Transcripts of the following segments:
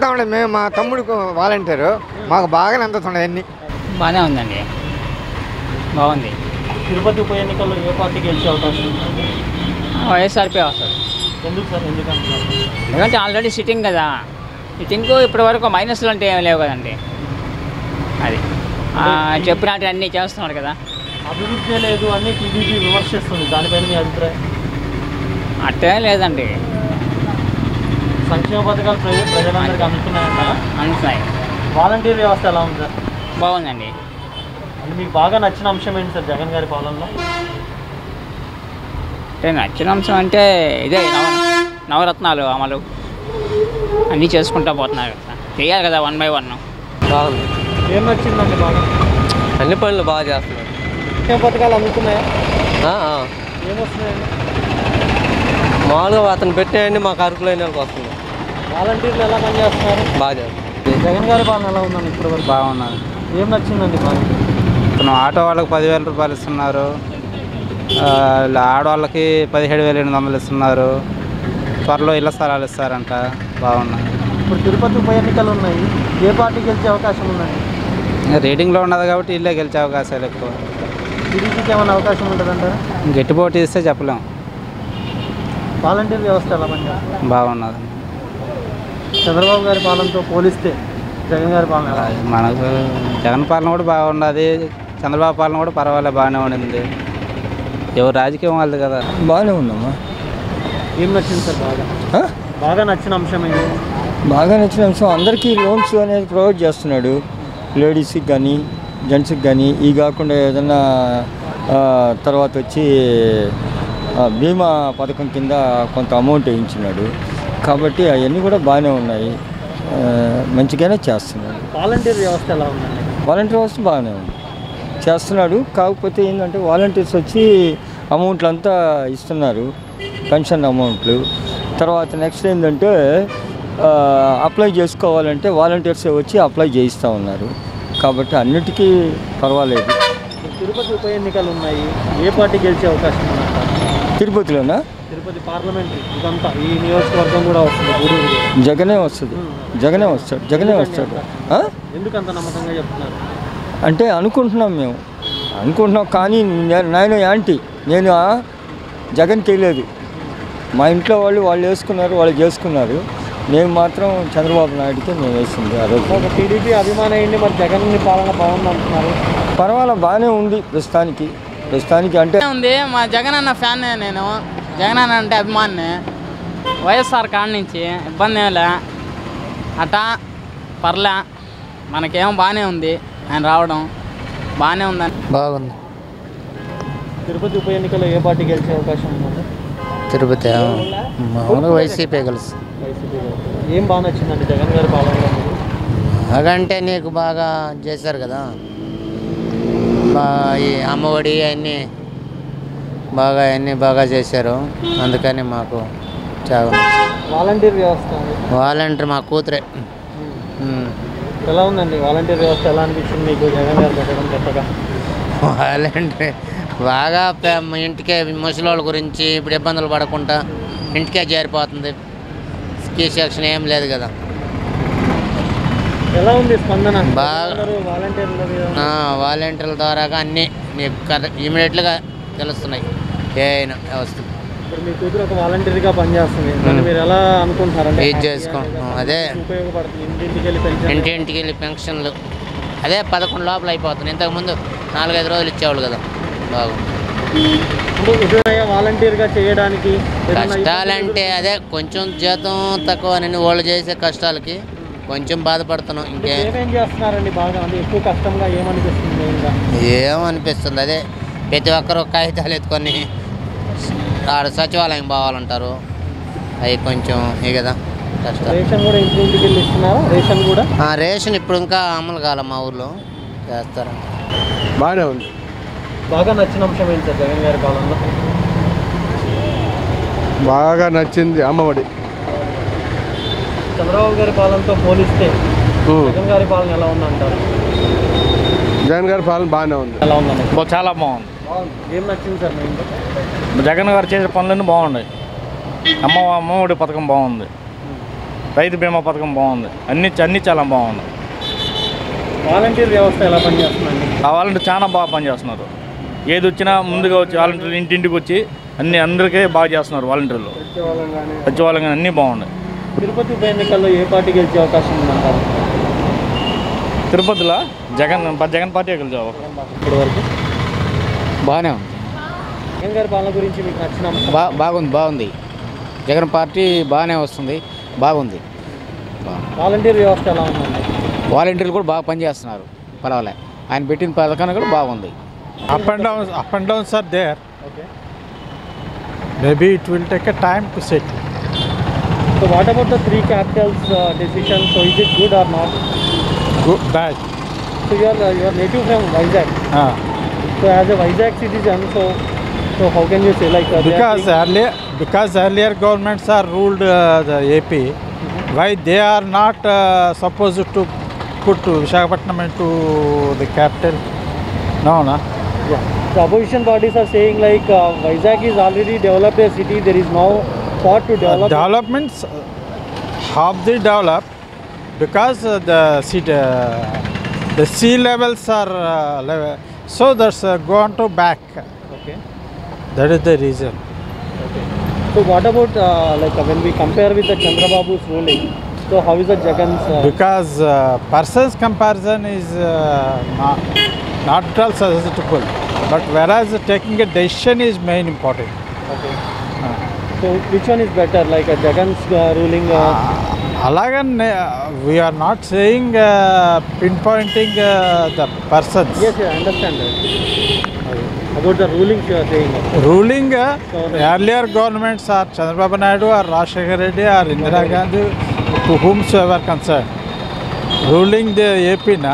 అందుతా ఉండదు మేము మా తమ్ముడు వాలంటీరు మాకు బాగానే అందుతున్నాయి అన్ని బాగానే ఉందండి బాగుంది తిరుపతి ఉప ఎన్నికల్లో ఏ పార్టీ గెలిచే అవకాశం ఉంది వైఎస్ఆర్పీ వస్తుంది ఎందుకు సార్ ఎందుకు అంటున్నారు ఎందుకంటే ఆల్రెడీ సిట్టింగ్ కదా సిట్టింగ్ ఇప్పటి వరకు మైనస్లు అంటే ఏం లేవు కదండి అది ఆ, చెప్పినట్టు అన్నీ చేస్తున్నాడు కదా అభివృద్ధి లేదు అని టీడీపీ విమర్శిస్తుంది దానిపైన మీ అభిప్రాయం అట్టే లేదండి సంక్షేమ పథకాలు ప్రజ ప్రజలందరికీ అందుతున్నాయంటారా అంటున్నాయి వాలంటీర్ వ్యవస్థ ఎలా ఉంది సార్ బాగుందండి అంటే మీకు బాగా నచ్చిన అంశం ఏంటి సార్ జగన్ గారి పాలనలో అంటే నచ్చిన అంశం అంటే ఇదే నవ నవరత్నాలు అమలు అన్నీ చేసుకుంటూ పోతున్నారు కదా చేయాలి కదా వన్ బై వన్ బాగుంది ఏం నచ్చిందండి బాగా అన్ని పనులు బాగా చేస్తున్నారు సంక్షేమ పథకాలు అందుతున్నాయా ఆ, ఆ. ఏమొస్తున్నాయండి మామూలుగా అతను పెట్టినవన్నీ మాకు అరకులైన వాళ్ళకి వస్తుంది వాలంటీర్లు ఎలా పనిచేస్తున్నారు బాగా చేస్తున్నారు జగన్ గారి పాలన ఎలా ఉందండి ఇప్పటి వరకు బాగున్నది ఏం నచ్చిందండి బాగా ఇప్పుడు ఆటో వాళ్ళకి పదివేల రూపాయలు ఇస్తున్నారు ఆ, ఆడవాళ్ళకి పదిహేడు వేల ఎనిమిది వందలు ఇస్తున్నారు త్వరలో ఇళ్ల స్థలాలు ఇస్తారంట బాగున్నాయి ఇప్పుడు తిరుపతి ఉప ఎన్నికలు ఉన్నాయి ఏ పార్టీ గెలిచే అవకాశం ఉందండి ఇంకా రేటింగ్లో ఉన్నది కాబట్టి ఇల్లే గెలిచే అవకాశాలు ఎక్కువ టీడీపీకి ఏమైనా అవకాశం ఉంటుందంటారా గట్టి పోటీ ఇస్తే చెప్పలేం వాలంటీర్ వ్యవస్థ ఎలా పనిచేస్తుంది బాగున్నది చంద్రబాబు గారి పాలనతో పోలిస్తే జగన్ గారి పాలన ఎలా ఉంది? మనకు జగన్ పాలన కూడా బాగున్నది చంద్రబాబు పాలన కూడా పర్వాలేదు బాగానే ఉండింది ఎవరు రాజకీయం వాళ్ళది కదా బాగానే ఉందమ్మా ఏం నచ్చింది సార్ బాగా ఆ? బాగా నచ్చిన అంశం ఏంటి బాగా నచ్చిన అంశం అందరికీ లోన్స్ అనేది ప్రొవైడ్ చేస్తున్నాడు లేడీస్కి కానీ జెంట్స్కి కానీ ఈ కాకుండా ఏదన్నా ఆ, తర్వాత వచ్చి ఆ, బీమా పథకం కింద కొంత అమౌంట్ వేయించినాడు కాబట్టి అవన్నీ కూడా బాగానే ఉన్నాయి ఆ, మంచిగానే చేస్తున్నాడు వాలంటీర్ వ్యవస్థ ఎలా ఉందండి వాలంటీర్ వ్యవస్థ బాగానే ఉంది చేస్తున్నాడు కాకపోతే ఏంటంటే వాలంటీర్స్ వచ్చి అమౌంట్లు అంతా ఇస్తున్నారు పెన్షన్ అమౌంట్లు తర్వాత నెక్స్ట్ ఏంటంటే ఆ, అప్లై చేసుకోవాలంటే వాలంటీర్సే వచ్చి అప్లై చేయిస్తూ ఉన్నారు కాబట్టి అన్నిటికీ పర్వాలేదు ఇప్పుడు తిరుపతి ఉప ఎన్నికలు ఉన్నాయి ఏ పార్టీ గెలిచే అవకాశం ఉందంటారు తిరుపతిలోనా తిరుపతి పార్లమెంటరీ ఇదంతా ఈ నియోజకవర్గం కూడా వస్తుంది గూడూరు కూడా. జగనే వస్తుంది జగనే వస్తాడు జగనే వస్తాడు ఆ? ఎందుకు అంత నమ్మకంగా చెప్తున్నారు అంటే అనుకుంటున్నాం మేము అనుకుంటున్నాం కానీ నే- నేను యాంటీ నేను ఆ జగన్కి వెళ్ళలేదు మా ఇంట్లో వాళ్ళు వాళ్ళు వేసుకున్నారు వాళ్ళు చేసుకున్నారు నేను మాత్రం చంద్రబాబు నాయుడుకి మేము వేసింది ఆ రోజు ఒక టీడీపీ అభిమానం అయ్యింది మరి జగన్ పాలన బాగుంది అంటున్నారు పర్వాలా బాగానే ఉంది ప్రస్తుతానికి ప్రస్తుతానికి అంటే ఉంది మా జగన్ అన్న ఫ్యాన్ నేను జగన్ అన్న అంటే అభిమాని వైఎస్ఆర్ కాడ నుంచి ఇబ్బంది ఏం లే అటా పర్లే మనకేం బాగానే ఉంది ఆయన రావడం బాగానే ఉందని బాగుంది తిరుపతి ఉప ఎన్నికల్లో ఏ పార్టీ గెలిచే అవకాశం ఉందండి తిరుపతి ఆ, మామూలుగా వైసీపీ కలిసి వైసీపీ ఏం బాగా నచ్చిందండి జగన్ గారి పాలనలో మీకు? బాగంటే నీకు బాగా చేశారు కదా బా ఈ అమ్మఒడి అన్నీ బాగా అన్నీ బాగా చేశారు అందుకని మాకు చాలా నచ్చింది. వాలంటీర్ వ్యవస్థ వాలంటీర్ మా కూతురే ఉమ్. ఎలా ఉందండి వాలంటీర్ వ్యవస్థ ఎలా అనిపించింది మీకు జగన్ గారు పెట్టడం కొత్తగా వాలంటీర్ బాగా పే- మా ఇంటికే ముసలోళ్ళ గురించి ఇప్పుడు ఇబ్బందులు పడకుండా ఇంటికే చేరిపోతుంది స్కీ సెక్షన్ ఏం లేదు కదా ఎలా ఉంది స్పందన బాగా- అందరూ వాలంటీర్ల మీద ఆ, వాలంటీర్ల ద్వారాగా అన్నీ నీకు కరె ఇమీడియట్గా తెలుస్తున్నాయి ఏ అయినా వ్యవస్థ ఇప్పుడు మీ కూతురు ఒక వాలంటీర్గా పనిచేస్తుంది దాన్ని మీరు ఎలా అనుకుంటున్నారంటే ఇది చేసుకుంటున్నాం అదే ఉపయోగపడుతుంది ఇంటింటికి వెళ్ళి పెన్షన్ ఇంటింటికి వెళ్ళి పెన్షన్లు అదే పదకొండు లోపల అయిపోతుంది ఇంతకుముందు నాలుగైదు రోజులు ఇచ్చేవాళ్ళు కదా బాగుంది అంటే ఎదురయ్యా వాలంటీర్గా చేయడానికి ఏదైనా కష్టాలంటే అదే కొంచెం జీతం తక్కువ అని వాళ్ళు చేసే కష్టాలకి కొంచెం బాధపడుతున్నాం ఇంకే ఏమేం చేస్తున్నారండి బాగా అంటే ఎక్కువ కష్టంగా ఏమనిపిస్తుంది మెయిన్గా ఏమనిపిస్తుంది అదే ప్రతి ఒక్కరు కాగితాలు ఎత్తుకొని ఆడ సచివాలయం పోవాలంటారు అవి కొంచెం ఇవి కదా కష్టం రేషన్ కూడా ఇంటింటికి వెళ్ళి ఇస్తున్నారా రేషన్ కూడా ఆ రేషన్ ఇప్పుడు ఇంకా అమలు కాల మా ఊర్లో చేస్తారు బాగానే ఉంది బాగా నచ్చిన అంశం ఏంటి సార్ జగన్ గారి పాలనలో బాగా నచ్చింది అమ్మఒడి చంద్రబాబు గారి పాలనతో పోలిస్తే జగన్ గారి పాలన ఎలా ఉందంటారు జగన్ గారి పాలన బాగానే ఉంది ఎలా ఉందండి బా- చాలా బాగుంది బాగుంది ఏం నచ్చింది సార్ మీకు జగన్ గారు చేసే పనులన్నీ బాగున్నాయి అమ్మ అమ్మఒడి పథకం బాగుంది రైతు బీమా పథకం బాగుంది అన్ని అన్ని చాలా బాగుంది వాలంటీర్ వ్యవస్థ ఎలా పనిచేస్తుందండి ఆ వాలంటీర్ చాలా బాగా పనిచేస్తున్నారు ఏది వచ్చినా ముందుగా వచ్చి వాలంటీర్ ఇంటింటికి వచ్చి అన్ని అందరికీ బాగా చేస్తున్నారు వాలంటీర్లు సచివాలయం కానీ అన్నీ బాగున్నాయి తిరుపతి ఉప ఎన్నికల్లో ఏ పార్టీ గెలిచే అవకాశం ఉందంటారు తిరుపతిలో జగన్ జగన్ పార్టీ గెలిచే అవకాశం. ఇప్పటి వరకు బాగానే ఉంది జగన్ గారి పాలన గురించి మీకు నచ్చిన అంశం? బా బాగుంది బాగుంది జగన్ పార్టీ బాగానే వస్తుంది బాగుంది వాలంటీర్ వ్యవస్థ ఎలా ఉందండి వాలంటీర్లు కూడా బాగా పనిచేస్తున్నారు పర్వాలే ఆయన పెట్టిన పథకాన్ని కూడా బాగుంది up and downs up and downs are there okay maybe it will take a time to settle so what about the three capitals decision so is it good or not good bad so your your native from Vizag Ah. So as a Vizag citizen so so how can you say like because earlier because earlier governments are ruled uh, the AP why they are not uh, supposed to put Visakhapatnam into the capital no no Yeah. The opposition parties are saying like uh, Vizag is already developed a city. There is no thought to Uh, develop. it. developments uh, have they developed because uh, the sea, uh, the sea levels are uh, level, so that's uh, gone to back Okay. that is the reason So what about uh, like uh, when we compare with the Chandrababu's ruling? So how is the Jagan's? Uh, because uh, person's comparison is uh, not, not at all susceptible but whereas taking a decision is main important okay. So which one is better? Like a Jagan's uh, ruling? Uh, అలాగని we are not saying uh, pinpointing uh, the persons yes, yeah, I understand that. About the rulings you are saying. ruling uh, So the- earlier governments are Chandrababu Naidu or Rajshekar Reddy or Indira Gandhi to whomsoever concerned ruling the AP na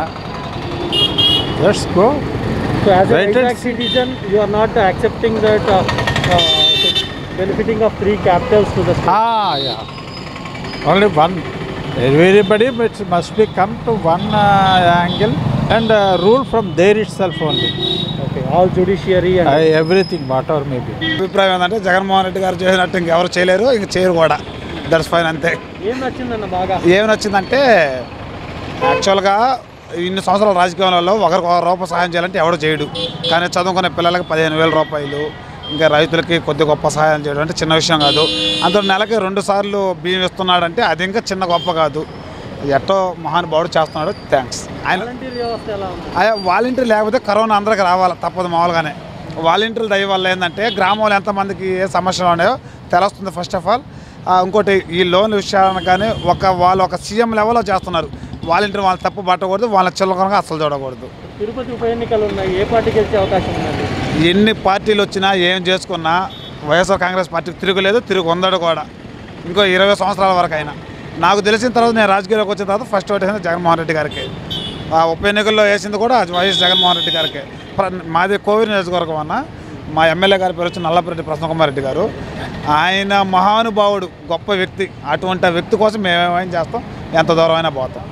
let's go So as a Wait and Vizag see. citizen, you are not uh, accepting that uh, uh, so benefiting of three capitals to the state. ah yeah only one everybody must must be come to one uh, angle and uh, rule from there itself only Okay. All judiciary and. I, everything whatever may be అభిప్రాయం ఏంటంటే జగన్మోహన్ రెడ్డి గారు చేసినట్టు ఇంకెవరు చేయలేరు ఇంక చేయరు కూడా that's fine అంతే ఏం నచ్చిందన్న బాగా ఏమి నచ్చిందంటే యాక్చువల్గా ఇన్ని సంవత్సరాల రాజకీయాలలో ఒకరికి ఒక రూపాయి సహాయం చేయాలంటే ఎవడు చేయడు కానీ చదువుకునే పిల్లలకి పదిహేను వేల రూపాయలు ఇంకా రైతులకి కొద్ది గొప్ప సహాయం చేయడం అంటే చిన్న విషయం కాదు అందులో నెలకి రెండు సార్లు బియ్యం ఇస్తున్నాడంటే అది ఇంకా చిన్న గొప్ప కాదు ఎట్టో మహానుభావుడు చేస్తున్నాడు థ్యాంక్స్ ఆయన వాలంటీర్ వ్యవస్థ ఎలా ఉంది అయ్యా వాలంటీర్ లేకపోతే కరోనా అందరికి రావాలి తప్పదు మామూలుగానే వాలంటీర్ల దయ వల్ల ఏంటంటే గ్రామంలో ఎంతమందికి ఏ సమస్యలు ఉన్నాయో తెలుస్తుంది ఫస్ట్ ఆఫ్ ఆల్ ఇంకోటి ఈ లోన్ విషయాలను కానీ ఒక వాళ్ళు ఒక సీఎం లెవెల్లో చేస్తున్నారు వాలంటీర్ వాళ్ళు తప్పు పట్టకూడదు వాళ్ళ చిల్లకరంగా అసలు చూడకూడదు తిరుపతి ఉప ఎన్నికలు ఉన్నాయి ఏ పార్టీ గెలిచే అవకాశం ఉందండి ఎన్ని పార్టీలు వచ్చినా ఏం చేసుకున్నా వైఎస్ఆర్ కాంగ్రెస్ పార్టీకి తిరుగులేదు తిరుగు ఉందడు కూడా ఇంకో ఇరవై సంవత్సరాల వరకు అయినా నాకు తెలిసిన తర్వాత నేను రాజకీయాల్లోకి వచ్చిన తర్వాత ఫస్ట్ ఓటు వేసింది జగన్మోహన్ రెడ్డి గారికి ఆ ఉప ఎన్నికల్లో వేసింది కూడా వైఎస్ జగన్మోహన్ రెడ్డి గారికి ప్ర- మాది కోవిడ్ నియోజకవర్గం అన్న మా ఎమ్మెల్యే గారి పేరు వచ్చి నల్లపరెడ్డి ప్రసన్నకుమార్ రెడ్డి గారు ఆయన మహానుభావుడు గొప్ప వ్యక్తి అటువంటి వ్యక్తి కోసం మేమేమైనా చేస్తాం ఎంత దూరం అయినా పోతాం